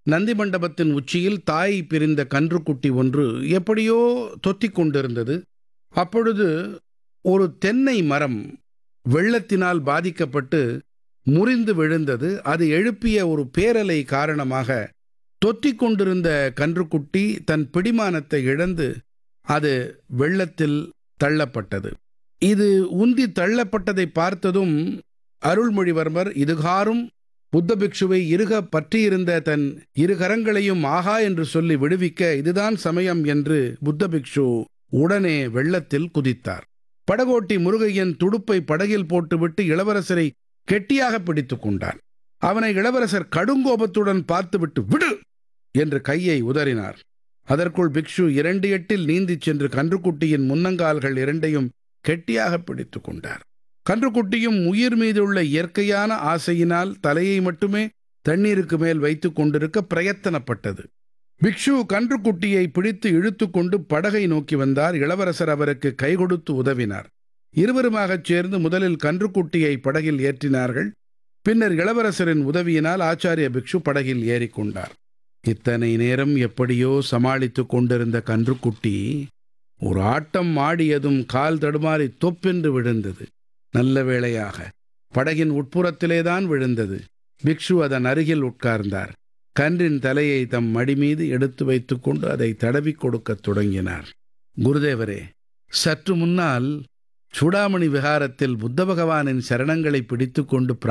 நந்தி மண்டபத்தின் உச்சியில் தாய் பிரிந்த கன்றுக்குட்டி ஒன்று எப்படியோ தொத்திக் கொண்டிருந்தது அப்பொழுது ஒரு தென்னை மரம் வெள்ளத்தினால் பாதிக்கப்பட்டு முறிந்து விழுந்தது அது எழுப்பிய ஒரு பேரலை காரணமாக தொத்திக் கொண்டிருந்த கன்றுக்குட்டி தன் பிடிமானத்தை இழந்து அது வெள்ளத்தில் தள்ளப்பட்டது இது உந்தி தள்ளப்பட்டதை பார்த்ததும் அருள்மொழிவர்மர் இதுகாரும் புத்த பிக்ஷுவை இறுக பற்றியிருந்த தன் இரு கரங்களையும் ஆகா என்று சொல்லி விடுவிக்க இதுதான் சமயம் என்று புத்த பிக்ஷு உடனே வெள்ளத்தில் குதித்தார் படகோட்டி முருகையன் துடுப்பை படகில் போட்டுவிட்டு இளவரசரை கெட்டியாக பிடித்துக் கொண்டான் அவனை இளவரசர் கடுங்கோபத்துடன் பார்த்துவிட்டு விடு என்று கையை உதறினார் அதற்குள் பிக்ஷு இரண்டு எட்டில் நீந்திச் சென்று கன்றுக்குட்டியின் முன்னங்கால்கள் இரண்டையும் கெட்டியாக பிடித்துக் கொண்டார் கன்றுக்குட்டியும் உயிர் மீதுள்ள இயற்கையான ஆசையினால் தலையை மட்டுமே தண்ணீருக்கு மேல் வைத்துக் கொண்டிருக்க பிரயத்தனப்பட்டது பிக்ஷு கன்றுக்குட்டியை பிடித்து இழுத்துக்கொண்டு படகை நோக்கி வந்தார் இளவரசர் அவருக்கு கை கொடுத்து உதவினார் இருவருமாகச் சேர்ந்து முதலில் கன்றுக்குட்டியை படகில் ஏற்றினார்கள் பின்னர் இளவரசரின் உதவியினால் ஆச்சாரிய பிக்ஷு படகில் ஏறிக்கொண்டார் இத்தனை நேரம் எப்படியோ சமாளித்துக் கொண்டிருந்த கன்றுக்குட்டி ஒரு ஆட்டம் ஆடியதும் கால் தடுமாறி தொப்பென்று விழுந்தது நல்ல வேளையாக படகின் உட்புறத்திலேதான் விழுந்தது பிக்ஷு அதன் அருகில் உட்கார்ந்தார் கன்றின் தலையை தம் மடி மீது எடுத்து வைத்துக்கொண்டு அதை தடவிக் கொடுக்கத் தொடங்கினார் குருதேவரே சற்று முன்னால் சூடாமணி விகாரத்தில் புத்த பகவானின் சரணங்களை பிடித்துக்கொண்டு